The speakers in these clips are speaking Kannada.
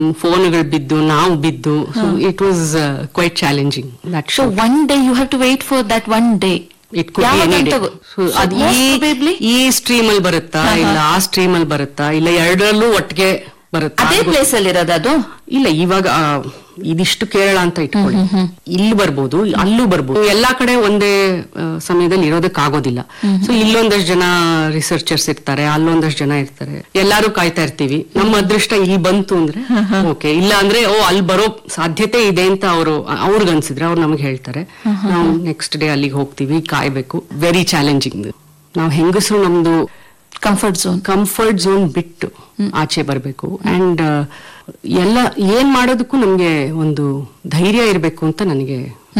ಫೋನ್ಗಳು ಬಿದ್ದು ನಾವು ಬಿದ್ದು it was quite challenging that so one day you have to wait for that one day it could ಅದು ಈ ಈ ಸ್ಟ್ರೀಮ್ ಅಲ್ಲಿ ಬರುತ್ತಾ ಇಲ್ಲ ಆ ಸ್ಟ್ರೀಮ್ ಅಲ್ಲಿ ಬರುತ್ತಾ ಇಲ್ಲ ಎರಡರಲ್ಲೂ ಒಟ್ಟಿಗೆ ಬರುತ್ತಾ ಅದೇ ಪ್ಲೇಸ್ ಅಲ್ಲಿ ಇರೋದು ಅದು ಇಲ್ಲ ಇವಾಗ ಆ, ಇದಿಷ್ಟು ಕೇರಳ ಅಂತ ಇಟ್ಕೊಳ್ಳಿ ಇಲ್ಲಿ ಬರ್ಬೋದು ಅಲ್ಲೂ ಬರ್ಬೋದು ಎಲ್ಲಾ ಕಡೆ ಒಂದೇ ಆ, ಸಮಯದಲ್ಲಿ ಇರೋದಕ್ಕಾಗೋದಿಲ್ಲ ಸೊ ಇಲ್ಲೊಂದಷ್ಟು ಜನ ರಿಸರ್ಚರ್ಸ್ ಇರ್ತಾರೆ ಅಲ್ಲೊಂದಷ್ಟು ಜನ ಇರ್ತಾರೆ ಎಲ್ಲಾರು ಕಾಯ್ತಾ ಇರ್ತೀವಿ ನಮ್ಮ ಅದೃಷ್ಟ ಇಲ್ಲಿ ಬಂತು ಅಂದ್ರೆ ಓಕೆ ಇಲ್ಲ ಅಂದ್ರೆ ಓ ಅಲ್ಲಿ ಬರೋ ಸಾಧ್ಯತೆ ಇದೆ ಅಂತ ಅವರು ಅವ್ರಿಗೆ ಅನ್ಸಿದ್ರೆ ಅವ್ರು ನಮಗೆ ಹೇಳ್ತಾರೆ ನಾವು ನೆಕ್ಸ್ಟ್ ಡೇ ಅಲ್ಲಿಗೆ ಹೋಗ್ತೀವಿ ಕಾಯ್ಬೇಕು ವೆರಿ ಚಾಲೆಂಜಿಂಗ್ ನಾವು ಹೆಂಗಸರು ನಮ್ದು ಕಂಫರ್ಟ್ ಝೋನ್ ಕಂಫರ್ಟ್ ಝೋನ್ ಬಿಟ್ಟು ಆಚೆ ಬರಬೇಕು ಅಂಡ್ ಎಲ್ಲ ಏನ್ ಮಾಡೋದಕ್ಕೂ ನಮ್ಗೆ ಒಂದು ಧೈರ್ಯ ಇರಬೇಕು ಅಂತ ನನಗೆ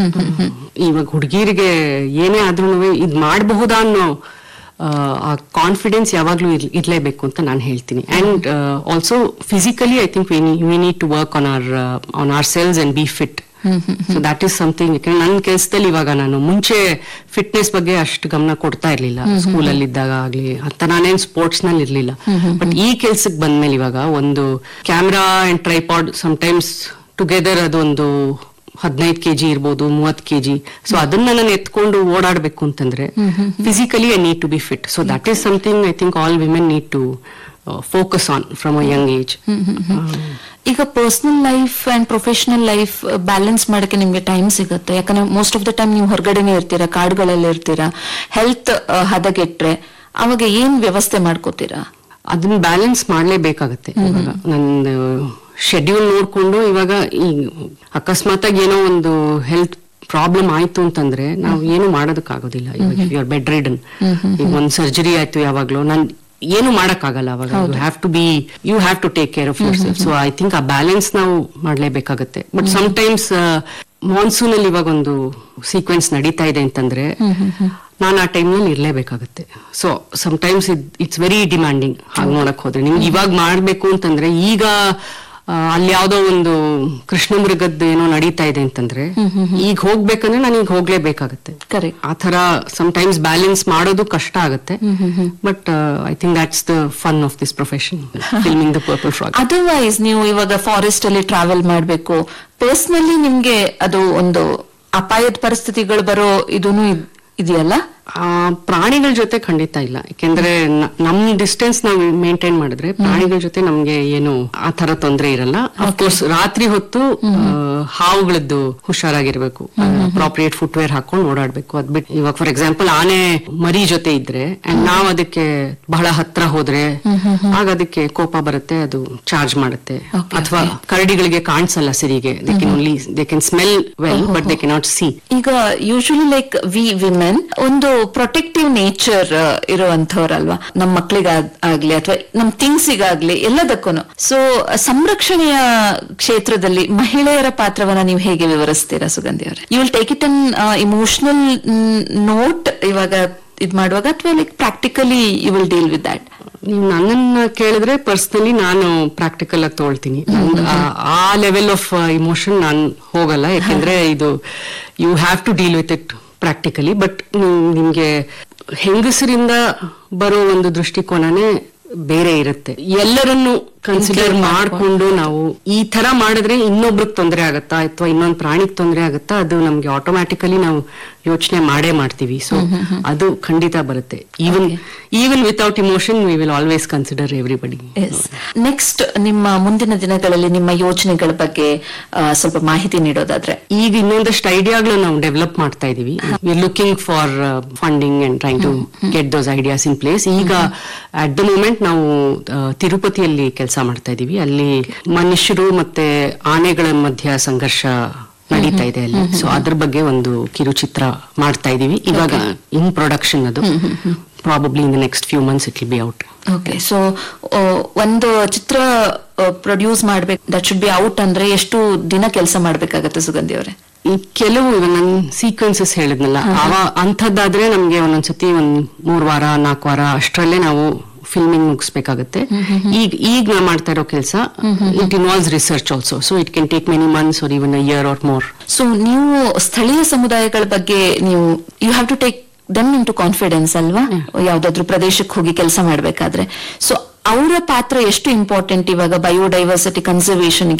ಇವಾಗ ಹುಡುಗಿರಿಗೆ ಏನೇ ಆದ್ರೂ ಇದ್ ಮಾಡಬಹುದಾ ಅನ್ನೋ ಆ ಕಾನ್ಫಿಡೆನ್ಸ್ ಯಾವಾಗ್ಲೂ ಇರ್- ಇರ್ಲೇಬೇಕು ಅಂತ ನಾನು ಹೇಳ್ತೀನಿ and also physically I think we need to work on our on ourselves and be fit so that is something ಯಾಕಂದ್ರೆ ನನ್ನ ಕೆಲಸದಲ್ಲಿ ಇವಾಗ ನಾನು ಮುಂಚೆ ಫಿಟ್ನೆಸ್ ಬಗ್ಗೆ ಅಷ್ಟು ಗಮನ ಕೊಡ್ತಾ ಇರ್ಲಿಲ್ಲ ಸ್ಕೂಲಲ್ಲಿ ಇದ್ದಾಗ ಆಗ್ಲಿ ಅಂತ ನಾನೇನ್ ಸ್ಪೋರ್ಟ್ಸ್ ನಲ್ಲಿ ಇರ್ಲಿಲ್ಲ ಬಟ್ ಈ ಕೆಲ್ಸಕ್ಕೆ ಬಂದ್ಮೇಲೆ ಇವಾಗ ಒಂದು camera and tripod times together ಅದೊಂದು ಹದಿನೈದು ಕೆಜಿ ಇರ್ಬೋದು ಮೂವತ್ ಕೆಜಿ ಸೊ ಅದನ್ನ ನಾನು ಎತ್ಕೊಂಡು ಓಡಾಡ್ಬೇಕು ಅಂತಂದ್ರೆ physically I need to be fit so that is something I think all women need to focus on from a young age ಈಗ personal life and professional life balance ಮಾಡಕ್ಕೆ ನಿಮ್ಗೆ ಟೈಮ್ ಸಿಗುತ್ತೆ ಯಾಕಂದ್ರೆ ಮೋಸ್ಟ್ ಆಫ್ ದ ಟೈಮ್ ನೀವು ಹೊರಗಡೆನೆ ಇರ್ತೀರಾ ಕಾಡುಗಳಲ್ಲಿ ಇರ್ತೀರಾ ಹೆಲ್ತ್ ಹದಗೆಟ್ರೆ ಅವಾಗ ಏನ್ ವ್ಯವಸ್ಥೆ ಮಾಡ್ಕೋತೀರಾ ಅದನ್ನ ಬ್ಯಾಲೆನ್ಸ್ ಮಾಡ್ಲೇಬೇಕಾಗತ್ತೆ ಇವಾಗ ನಂದು ಶೆಡ್ಯೂಲ್ ನೋಡ್ಕೊಂಡು ಇವಾಗ ಈ ಅಕಸ್ಮಾತ್ ಆಗಿ ಏನೋ ಒಂದು ಹೆಲ್ತ್ ಪ್ರಾಬ್ಲಮ್ ಆಯ್ತು ಅಂತಂದ್ರೆ ನಾವು ಏನು ಮಾಡೋದಕ್ಕಾಗೋದಿಲ್ಲ ಇವಾಗ ಯು ಆರ್ ಬೆಡ್ ರಿಡನ್ ಈಗ ಒಂದ್ ಸರ್ಜರಿ ಆಯ್ತು ಯಾವಾಗ್ಲೂ ನಾನ್ ಏನು ಮಾಡಕ್ಕಾಗಲ್ಲ ಅವಾಗ you have to be you have to take care of yourself so I think ಆ ಬ್ಯಾಲೆನ್ಸ್ ನಾವು ಮಾಡ್ಲೇಬೇಕಾಗತ್ತೆ ಬಟ್ ಟೈಮ್ಸ್ ಮಾನ್ಸೂನ್ ಅಲ್ಲಿ ಇವಾಗ ಒಂದು ಸೀಕ್ವೆನ್ಸ್ ನಡೀತಾ ಇದೆ ಅಂತಂದ್ರೆ ನಾನು ಆ ಟೈಮ್ನಲ್ಲಿ ಇರ್ಲೇಬೇಕಾಗತ್ತೆ so times it's very demanding ಹಾಗೆ ನೋಡಕ್ ಹೋದ್ರೆ ನಿಮ್ಗೆ ಇವಾಗ ಮಾಡ್ಬೇಕು ಅಂತಂದ್ರೆ ಈಗ ಆ, ಅಲ್ಲಿ ಯಾವ್ದೋ ಒಂದು ಕೃಷ್ಣ ಮೃಗದ್ದು ಏನೋ ನಡೀತಾ ಇದೆ ಅಂತಂದ್ರೆ ಈಗ ಹೋಗ್ಬೇಕಂದ್ರೆ ನಾನು ಈಗ ಹೋಗ್ಲೇಬೇಕಾಗತ್ತೆ ಕರೆಕ್ಟ್ ಆ ತರ ಟೈಮ್ಸ್ ಬ್ಯಾಲೆನ್ಸ್ ಮಾಡೋದು ಕಷ್ಟ ಆಗುತ್ತೆ but I think that's the fun of this profession filming the purple frog otherwise ನೀವು ಇವಾಗ ಫಾರೆಸ್ಟ್ ಅಲ್ಲಿ ಟ್ರಾವೆಲ್ ಮಾಡ್ಬೇಕು ಪರ್ಸನಲಿ ನಿಮ್ಗೆ ಅದು ಒಂದು ಅಪಾಯದ ಪರಿಸ್ಥಿತಿಗಳು ಬರೋ ಇದೂನು ಇದ್- ಇದೆಯಲ್ಲ ಆ, ಪ್ರಾಣಿಗಳ ಜೊತೆ ಖಂಡಿತ ಇಲ್ಲ ಯಾಕೆಂದ್ರೆ ನ- ನಮ್ ಡಿಸ್ಟೆನ್ಸ್ ನಾವು ಮೇಂಟೈನ್ ಮಾಡಿದ್ರೆ ಪ್ರಾಣಿಗಳ ಜೊತೆ ನಮ್ಗೆ ಏನು ಆ ತರ ತೊಂದರೆ ಇರಲ್ಲ ಅಫ್ಕೋರ್ಸ್ ರಾತ್ರಿ ಹೊತ್ತು ಆ, ಹಾವುಗಳದ್ದು ಹುಷಾರಾಗಿರ್ಬೇಕು ಅಪ್ರಾಪ್ರಿಯೇಟ್ ಫುಟ್ವೇರ್ ಹಾಕೊಂಡು ಓಡಾಡ್ಬೇಕು ಅದ್ ಬಿಟ್ಟು ಇವಾಗ ಫಾರ್ ಎಕ್ಸಾಂಪಲ್ ಆನೆ ಮರಿ ಜೊತೆ ಇದ್ರೆ ಅಂಡ್ ನಾವ್ ಅದಕ್ಕೆ ಬಹಳ ಹತ್ರ ಹೋದ್ರೆ ಆಗ ಅದಕ್ಕೆ ಕೋಪ ಬರುತ್ತೆ ಅದು ಚಾರ್ಜ್ ಮಾಡುತ್ತೆ Okay, ಅಥವಾ ಕರಡಿಗಳಿಗೆ ಕಾಣಿಸಲ್ಲ ಸರಿಗೆ they can only they can smell well but they cannot see ಈಗ ಯೂಶಲಿ ಲೈಕ್ ವಿ ವಿಮೆನ್ ಒಂದು ಪ್ರೊಟೆಕ್ಟಿವ್ ನೇಚರ್ ಇರುವಂತವ್ರಲ್ವಾ ನಮ್ಮ ಮಕ್ಕಳಿಗಾಗ್ಲಿ ಅಥವಾ ನಮ್ಮ ಥಿಂಗ್ಸಿಗಾಗ್ಲಿ ಎಲ್ಲದಕ್ಕೂ ಸೊ ಸಂರಕ್ಷಣೆಯ ಕ್ಷೇತ್ರದಲ್ಲಿ ಮಹಿಳೆಯರ ಪಾತ್ರವನ್ನ ನೀವು ಹೇಗೆ ವಿವರಿಸ್ತೀರಾ ಸುಗಂಧಿ ಅವರೇ you will take it on emotional note ಇವಾಗ ಇದ್ ಮಾಡುವಾಗ ಅಥವಾ like practically you will deal with that ನೀವು ನನ್ನನ್ನ ಕೇಳಿದ್ರೆ ಪರ್ಸನಲಿ ನಾನು ಪ್ರಾಕ್ಟಿಕಲ್ ಆಗಿ ತಗೊಳ್ತೀನಿ ನಂದ್ ಆ- ಆ ಲೆವೆಲ್ ಆಫ್ ಇಮೋಷನ್ ನಾನು ಹೋಗಲ್ಲ ಯಾಕೆಂದ್ರೆ ಇದು you have to deal with it practically but ನಿಮ್ಗೆ ಹೆಂಗಸರಿಂದ ಬರೋ ಒಂದು ದೃಷ್ಟಿಕೋನನೇ ಬೇರೆ ಇರುತ್ತೆ ಎಲ್ಲರನ್ನು ಕನ್ಸಿಡರ್ ಮಾಡ್ಕೊಂಡು ನಾವು ಈ ತರ ಮಾಡಿದ್ರೆ ಇನ್ನೊಬ್ರಿಗೆ ತೊಂದರೆ ಆಗತ್ತಾ ಅಥವಾ ಇನ್ನೊಂದು ಪ್ರಾಣಿಗೆ ತೊಂದರೆ ಆಗತ್ತಾ ಅದು ನಮ್ಗೆ ಆಟೋಮ್ಯಾಟಿಕಲಿ ನಾವು ಯೋಚನೆ ಮಾಡೇ ಮಾಡ್ತೀವಿ ಸೊ ಅದು ಖಂಡಿತ ಬರುತ್ತೆ even even without emotion we will always consider everybody yes next ನಿಮ್ಮ ಮುಂದಿನ ದಿನಗಳಲ್ಲಿ ನಿಮ್ಮ ಯೋಜನೆಗಳ ಬಗ್ಗೆ ಆ, ಸ್ವಲ್ಪ ಮಾಹಿತಿ ನೀಡೋದಾದ್ರೆ ಈಗ ಇನ್ನೊಂದಷ್ಟು ಐಡಿಯಾಗಳು ನಾವು ಡೆವಲಪ್ ಮಾಡ್ತಾ ಇದೀವಿ we looking for funding and trying to get those ideas in place ಈಗ ಅಟ್ ದ ಮೂಮೆಂಟ್ ನಾವು ಆ, ತಿರುಪತಿಯಲ್ಲಿ ಕೆಲಸ ಮಾಡ್ತಾ ಇದೀವಿ ಅಲ್ಲಿ ಮನುಷ್ಯರು ಮತ್ತೆ ಆನೆಗಳ ಮಧ್ಯ ಸಂಘರ್ಷ ನಡೀತಾ ಇದೆ ಅಲ್ಲಿ ಸೊ ಅದ್ರ ಬಗ್ಗೆ ಒಂದು ಕಿರುಚಿತ್ರ ಮಾಡ್ತಾ ಇದೀವಿ ಇವಾಗ ಇನ್ ಪ್ರೊಡಕ್ಷನ್ ಅದು probably in the next few months it will be out okay so ಒಂದು ಚಿತ್ರ ಪ್ರೊಡ್ಯೂಸ್ ಮಾಡ್ಬೇಕು ದಟ್ ಶುಡ್ ಬಿ ಔಟ್ ಅಂದ್ರೆ ಎಷ್ಟು ದಿನ ಕೆಲಸ ಮಾಡ್ಬೇಕಾಗತ್ತೆ ಸುಗಂಧಿ ಅವರೇ ಈ ಕೆಲವು ಇವಾಗ ನನ್ ಸೀಕ್ವೆನ್ಸಸ್ ಹೇಳಿದ್ನಲ್ಲ ಅವ ಅಂಥದ್ದಾದ್ರೆ ನಮ್ಗೆ ಒಂದೊಂದ್ಸತಿ ಒಂದ್ ಮೂರ್ ವಾರ ನಾಲ್ಕು ವಾರ ಅಷ್ಟರಲ್ಲೇ ನಾವು ಫಿಲ್ಮಿಂಗ್ ಮುಗಿಸ್ಬೇಕಾಗತ್ತೆ ಈಗ ಈಗ ನಾ ಮಾಡ್ತಾ ಇರೋ ಕೆಲಸ it involves research also so it can take many months or even year or more so ನೀವು ಸ್ಥಳೀಯ ಸಮುದಾಯಗಳ ಬಗ್ಗೆ ನೀವು you have to take them into confidence ಅಲ್ವಾ ಯಾವ್ದಾದ್ರು ಪ್ರದೇಶಕ್ಕೆ ಹೋಗಿ ಕೆಲಸ ಮಾಡ್ಬೇಕಾದ್ರೆ ಸೊ ಅವರ ಪಾತ್ರ ಎಷ್ಟು ಇಂಪಾರ್ಟೆಂಟ್ ಇವಾಗ ಬಯೋಡೈವರ್ಸಿಟಿ ಕನ್ಸರ್ವೇಷನ್